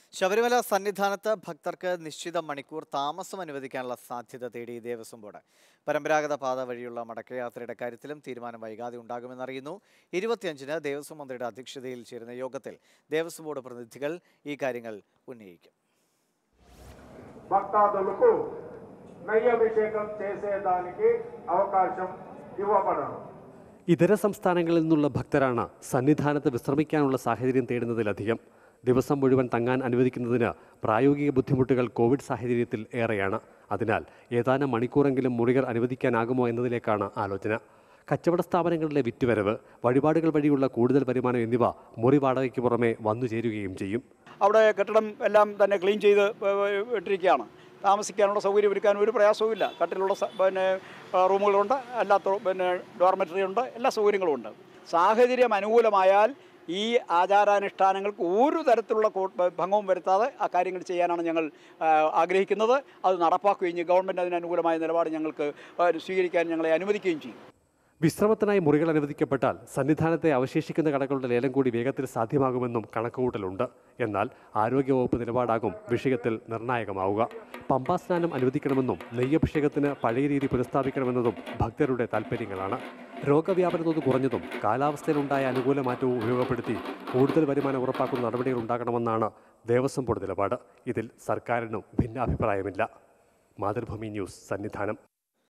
ശബരിമല സന്നിധാനത്ത് ഭക്തർക്ക് നിശ്ചിത മണിക്കൂർ താമസം അനുവദിക്കാനുള്ള സാധ്യത തേടി ദേവസ്വം ബോർഡ് പരമ്പരാഗത പാത വഴിയുള്ള മടക്കയാത്രയുടെ കാര്യത്തിലും തീരുമാനം വൈകാതെ ഉണ്ടാകുമെന്നറിയുന്നു ഇരുപത്തിയഞ്ചിന് ദേവസ്വം മന്ത്രിയുടെ അധ്യക്ഷതയിൽ ചേരുന്ന യോഗത്തിൽ ദേവസ്വം ബോർഡ് പ്രതിനിധികൾ ഈ കാര്യങ്ങൾ ഉന്നയിക്കും భక్తాదులకు నెయ్యి అభిషేకం చేసేదానికి అవకాశం ఇవ్వబడను ഇതര സംസ്ഥാനങ്ങളിൽ നിന്നുള്ള ഭക്തരാണ് സന്നിധാനത്ത് വിശ്രമിക്കാനുള്ള സാഹചര്യം തേടുന്നതിലധികം ദിവസം മുഴുവൻ തങ്ങാൻ അനുവദിക്കുന്നതിന് പ്രായോഗിക ബുദ്ധിമുട്ടുകൾ കോവിഡ് സാഹചര്യത്തിൽ ഏറെയാണ് അതിനാൽ ഏതാനും മണിക്കൂറെങ്കിലും മുറികൾ അനുവദിക്കാനാകുമോ എന്നതിലേക്കാണ് ആലോചന കച്ചവട സ്ഥാപനങ്ങളിലെ വിറ്റുവരവ് വഴിപാടുകൾ വഴിയുള്ള കൂടുതൽ വരുമാനം എന്നിവ മുറി വാടകയ്ക്ക് പുറമെ വന്നു ചേരുകയും ചെയ്യും അവിടെ കെട്ടിടം എല്ലാം തന്നെ ക്ലീൻ ചെയ്ത് ഏഹ്, ഇട്ടിരിക്കുകയാണ് താമസിക്കാനുള്ള സൗകര്യം ഒരുക്കാൻ ഒരു പ്രയാസവുമില്ല കട്ടിലുള്ള സ- പിന്നെ ആ, റൂമുകളുണ്ട് അല്ലാത്ത പിന്നെ ഡോർമെറ്ററി ഉണ്ട് എല്ലാ സൗകര്യങ്ങളും ഉണ്ട് സാഹചര്യം അനുകൂലമായാൽ ഈ ആചാരാനുഷ്ഠാനങ്ങൾക്ക് ഒരു തരത്തിലുള്ള കോ- ഭംഗവും വരുത്താതെ ആ കാര്യങ്ങൾ ചെയ്യാനാണ് ഞങ്ങൾ ആ, ആഗ്രഹിക്കുന്നത് അത് നടപ്പാക്കുകയും ചെയ്യും ഗവൺമെൻറ് അതിന് അനുകൂലമായ നിലപാട് ഞങ്ങൾക്ക് ആ, സ്വീകരിക്കാൻ ഞങ്ങളെ അനുവദിക്കുകയും ചെയ്യും വിശ്രമത്തിനായി മുറികൾ അനുവദിക്കപ്പെട്ടാൽ സന്നിധാനത്തെ അവശേഷിക്കുന്ന കടകളുടെ ലേലം കൂടി വേഗത്തിൽ സാധ്യമാകുമെന്നും കണക്കുകൂട്ടലുണ്ട് എന്നാൽ ആരോഗ്യവകുപ്പ് നിലപാടാകും വിഷയത്തിൽ നിർണായകമാവുക പമ്പാ സ്നാനം അനുവദിക്കണമെന്നും നെയ്യഭിഷേകത്തിന് പഴയ രീതി പുനഃസ്ഥാപിക്കണമെന്നതും ഭക്തരുടെ താൽപ്പര്യങ്ങളാണ് രോഗവ്യാപന തോത് കുറഞ്ഞതും കാലാവസ്ഥയിലുണ്ടായ അനുകൂല മാറ്റവും ഉപയോഗപ്പെടുത്തി കൂടുതൽ വരുമാനം ഉറപ്പാക്കുന്ന നടപടികൾ ഉണ്ടാകണമെന്നാണ് ദേവസ്വം ബോർഡ് നിലപാട് ഇതിൽ സർക്കാരിനും ഭിന്നാഭിപ്രായമില്ല മാതൃഭൂമി ന്യൂസ് സന്നിധാനം